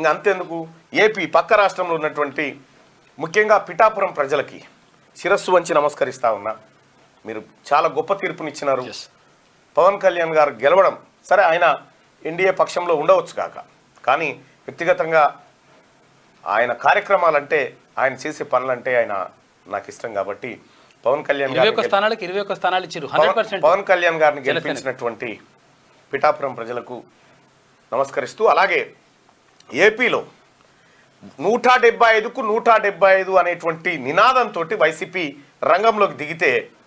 ఇంకా అంతేందుకు ఏపీ పక్క రాష్ట్రంలో ఉన్నటువంటి ముఖ్యంగా పిఠాపురం ప్రజలకి శిరస్సు వంచి నమస్కరిస్తా ఉన్నా మీరు చాలా గొప్ప తీర్పునిచ్చినారు Yes. పవన్ కళ్యాణ్ గారు గెలవడం సరే ఆయన ఎన్డీఏ పక్షంలో ఉండవచ్చు కాక కానీ వ్యక్తిగతంగా ఆయన కార్యక్రమాలంటే ఆయన చేసే పనులంటే ఆయన నాకు ఇష్టం కాబట్టి పవన్ కళ్యాణ్ ఇరవై గారిని ఒక్క గెలి- స్థానాలకు ఇరవై ఒక్క స్థానాలు ఇచ్చారు హండ్రెడ్ పవన్- పర్సెంట్ పవన్ కళ్యాణ్ గారిని జనసేన. గెలిపించినటువంటి పిఠాపురం ప్రజలకు నమస్కరిస్తూ అలాగే ఏపీలో నూట డెబ్బై ఐదుకు నూట డెబ్బై ఐదు అనేటువంటి నినాదంతో వైసీపీ రంగంలోకి దిగితే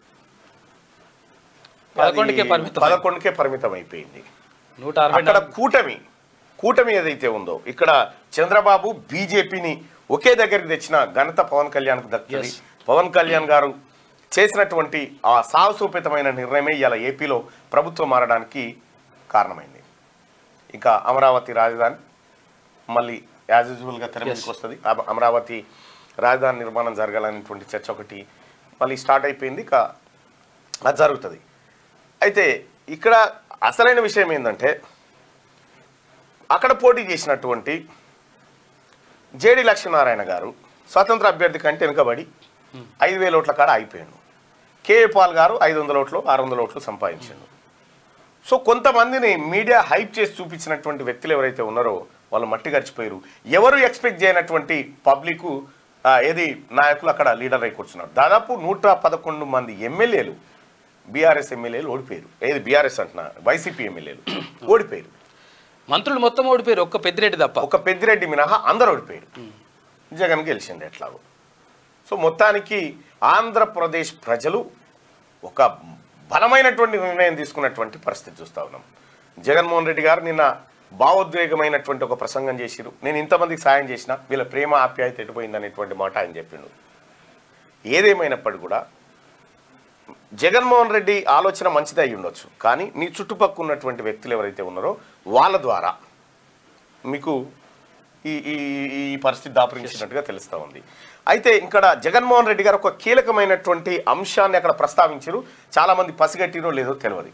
పదకొండుకే అది పరిమితం పదకొండుకే పరిమితం అయిపోయింది నూట అరవై అక్కడ నాలుగు. కూటమి కూటమి ఏదైతే ఉందో ఇక్కడ చంద్రబాబు బీజేపీని ఒకే దగ్గరికి తెచ్చిన ఘనత పవన్ కళ్యాణ్కు దక్కింది Yes. పవన్ కళ్యాణ్ గారు చేసినటువంటి ఆ సాహసోపేతమైన నిర్ణయమే ఇలా ఏపీలో ప్రభుత్వం మారడానికి కారణమైంది ఇంకా అమరావతి రాజధాని మళ్ళీ యాజ్ యూజువల్గా తెర మీదకి వస్తుంది అమ- అమరావతి రాజధాని నిర్మాణం జరగాలనేటువంటి చర్చ ఒకటి మళ్ళీ స్టార్ట్ అయిపోయింది ఇక అది జరుగుతుంది అయితే ఇక్కడ అసలైన విషయం ఏంటంటే అక్కడ పోటీ చేసినటువంటి జేడి లక్ష్మీనారాయణ గారు స్వతంత్ర అభ్యర్థి కంటే వెనుకబడి ఐదు వేల ఓట్ల కాడ అయిపోయాడు కేఏ పాల్ గారు ఐదు వందల ఓట్లు ఆరు వందల ఓట్లు సంపాదించాడు సో కొంతమందిని మీడియా హైప్ చేసి చూపించినటువంటి వ్యక్తులు ఎవరైతే ఉన్నారో వాళ్ళు మట్టి గడిచిపోయారు ఎవరు ఎక్స్పెక్ట్ చేయనటువంటి పబ్లిక్ ఏది నాయకులు అక్కడ లీడర్ అయి కూర్చున్నారు దాదాపు నూట పదకొండు మంది ఎమ్మెల్యేలు బీఆర్ఎస్ ఎమ్మెల్యేలు ఓడిపోయారు ఏది బీఆర్ఎస్ అంటున్నా వైసీపీ ఎమ్మెల్యేలు ఓడిపోయారు మంత్రులు మొత్తం ఓడిపోయారు ఒక్క పెద్దిరెడ్డి తప్ప ఒక పెద్దిరెడ్డి మినహా అందరు ఓడిపోయారు జగన్ గెలిచిండు ఎట్లాగో సో మొత్తానికి ఆంధ్రప్రదేశ్ ప్రజలు ఒక బలమైనటువంటి నిర్ణయం తీసుకున్నటువంటి పరిస్థితి చూస్తా ఉన్నాం జగన్మోహన్ రెడ్డి గారు నిన్న భావోద్వేగమైనటువంటి ఒక ప్రసంగం చేసిరు నేను ఇంతమందికి సాయం చేసిన వీళ్ళ ప్రేమ ఆప్యాయత ఎటుపోయింది అనేటువంటి మాట ఆయన చెప్పిండు ఏదేమైనప్పటికీ కూడా జగన్మోహన్ రెడ్డి ఆలోచన మంచిదే అయి ఉండొచ్చు కానీ నీ చుట్టుపక్కల ఉన్నటువంటి వ్యక్తులు ఎవరైతే ఉన్నారో వాళ్ళ ద్వారా మీకు ఈ ఈ ఈ పరిస్థితి దాపురించినట్టుగా తెలుస్తూ ఉంది అయితే ఇక్కడ జగన్మోహన్ రెడ్డి గారు ఒక కీలకమైనటువంటి అంశాన్ని అక్కడ ప్రస్తావించారు చాలా మంది పసిగట్టిరో లేదో తెలియదు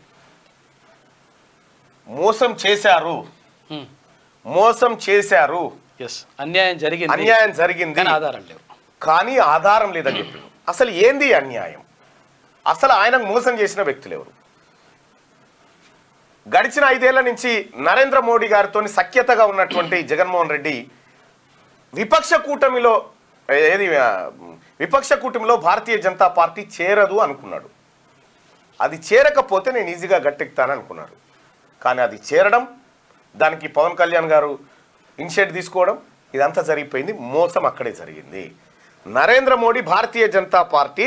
మోసం చేశారు మోసం చేశారు ఎస్ అన్యాయం జరిగింది అన్యాయం జరిగింది కానీ ఆధారం లేవు కానీ ఆధారం లేదని చెప్పిండు అసలు ఏంది ఈ అన్యాయం అసలు ఆయనకు మోసం చేసిన వ్యక్తులు ఎవరు గడిచిన ఐదేళ్ల నుంచి నరేంద్ర మోడీ గారితో సఖ్యతగా ఉన్నటువంటి జగన్మోహన్ రెడ్డి విపక్ష కూటమిలో ఏది ఆ, విపక్ష కూటమిలో భారతీయ జనతా పార్టీ చేరదు అనుకున్నాడు అది చేరకపోతే నేను ఈజీగా గట్టెక్కుతాను అనుకున్నాడు కానీ అది చేరడం దానికి పవన్ కళ్యాణ్ గారు ఇనిషియేట్ తీసుకోవడం ఇదంతా జరిగిపోయింది మోసం అక్కడే జరిగింది నరేంద్ర మోడీ భారతీయ జనతా పార్టీ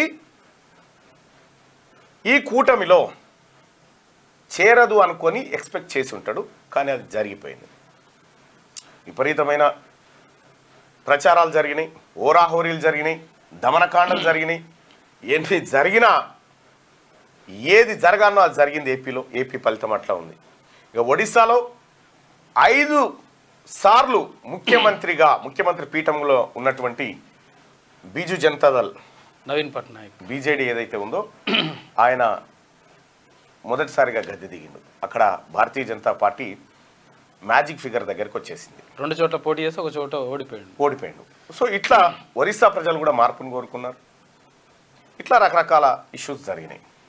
ఈ కూటమిలో చేరదు అనుకొని ఎక్స్పెక్ట్ చేసి ఉంటాడు కానీ అది జరిగిపోయింది విపరీతమైన ప్రచారాలు జరిగినాయి ఓరాహోరీలు జరిగినాయి దమనకాండలు జరిగినాయి ఎన్ని జరిగినా ఏది జరగానో అది జరిగింది ఏపీలో ఏపీ ఫలితం అట్లా ఉంది ఇక ఒడిశాలో ఐదు సార్లు ముఖ్యమంత్రిగా ముఖ్యమంత్రి పీఠంలో ఉన్నటువంటి బీజు జనతాదళ్ నవీన్ పట్నాయక్ బీజేడీ ఏదైతే ఉందో ఆయన మొదటిసారిగా గద్దె దిగిండు అక్కడ Bharatiya Janata Party magic figure దగ్గరికి వచ్చేసింది రెండు చోట్ల పోటీ చేసి ఒక చోట ఓడిపోయాడు ఓడిపోయిండు సో ఇట్లా ఒరిస్సా ప్రజలు కూడా మార్పును కోరుకున్నారు ఇట్లా రకరకాల ఇష్యూస్ జరిగినాయి